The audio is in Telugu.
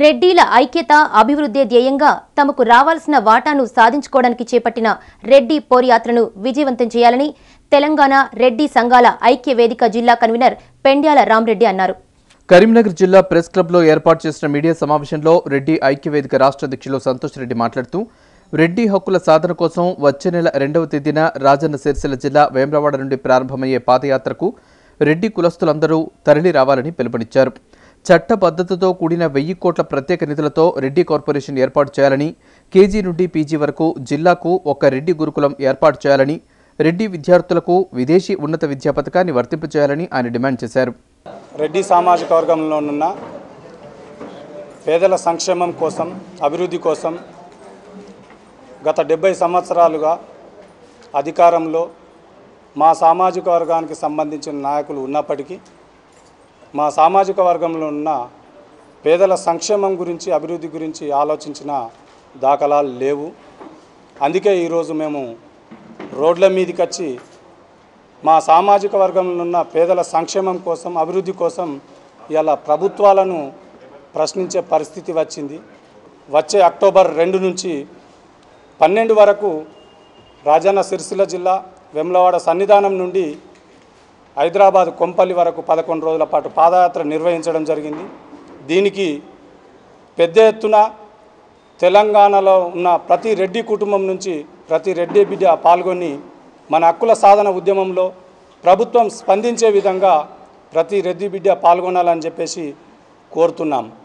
రెడ్డిల ఐక్యత అభివృద్ధి ధ్యేయంగా తమకు రావాల్సిన వాటాను సాధించుకోవడానికి చేపట్టిన రెడ్డి పోరుయాత్రను విజయవంతం చేయాలని తెలంగాణ రెడ్డి సంఘాల ఐక్య వేదిక జిల్లా కన్వీనర్ పెండ్యాల రామరెడ్డి అన్నారు కరీంనగర్ జిల్లా ప్రెస్ క్లబ్లో ఏర్పాటు చేసిన మీడియా సమావేశంలో రెడ్డి ఐక్యవేదిక రాష్ట్ర అధ్యక్షులు సంతోష్ రెడ్డి మాట్లాడుతూ రెడ్డి హక్కుల సాధన కోసం వచ్చే నెల రెండవ తేదీన రాజన్న సిరిసిల్ల జిల్లా వేమ్రవాడ నుండి ప్రారంభమయ్యే పాదయాత్రకు రెడ్డి కులస్తులందరూ తరలి రావాలని పిలుపునిచ్చారు చట్టబద్ధతతో కూడిన వెయ్యి కోట్ల ప్రత్యేక నిధులతో రెడ్డి కార్పొరేషన్ ఏర్పాటు చేయాలని కేజీ నుండి పీజీ వరకు జిల్లాకు ఒక రెడ్డి గురుకులం ఏర్పాటు చేయాలని రెడ్డి విద్యార్థులకు విదేశీ ఉన్నత విద్యా పథకాన్ని వర్తింపచేయాలని ఆయన డిమాండ్ చేశారు రెడ్డి సామాజిక వర్గంలోనున్న పేదల సంక్షేమం కోసం అభివృద్ధి కోసం గత డెబ్బై సంవత్సరాలుగా అధికారంలో మా సామాజిక వర్గానికి సంబంధించిన నాయకులు ఉన్నప్పటికీ మా సామాజిక వర్గంలో ఉన్న పేదల సంక్షేమం గురించి అభివృద్ధి గురించి ఆలోచించిన దాఖలాలు లేవు అందుకే ఈరోజు మేము రోడ్ల మీదకి వచ్చి మా సామాజిక వర్గంలో ఉన్న పేదల సంక్షేమం కోసం అభివృద్ధి కోసం ఇలా ప్రభుత్వాలను ప్రశ్నించే పరిస్థితి వచ్చింది వచ్చే అక్టోబర్ రెండు నుంచి పన్నెండు వరకు రాజన్న సిరిసిల్ల జిల్లా వెమ్లవాడ సన్నిధానం నుండి హైదరాబాద్ కొంపల్లి వరకు పదకొండు రోజుల పాటు పాదయాత్ర నిర్వహించడం జరిగింది దీనికి పెద్ద ఎత్తున తెలంగాణలో ఉన్న ప్రతి రెడ్డి కుటుంబం నుంచి ప్రతి రెడ్డి బిడ్డ పాల్గొని మన హక్కుల సాధన ఉద్యమంలో ప్రభుత్వం స్పందించే విధంగా ప్రతి రెడ్డి బిడ్డ పాల్గొనాలని చెప్పేసి కోరుతున్నాం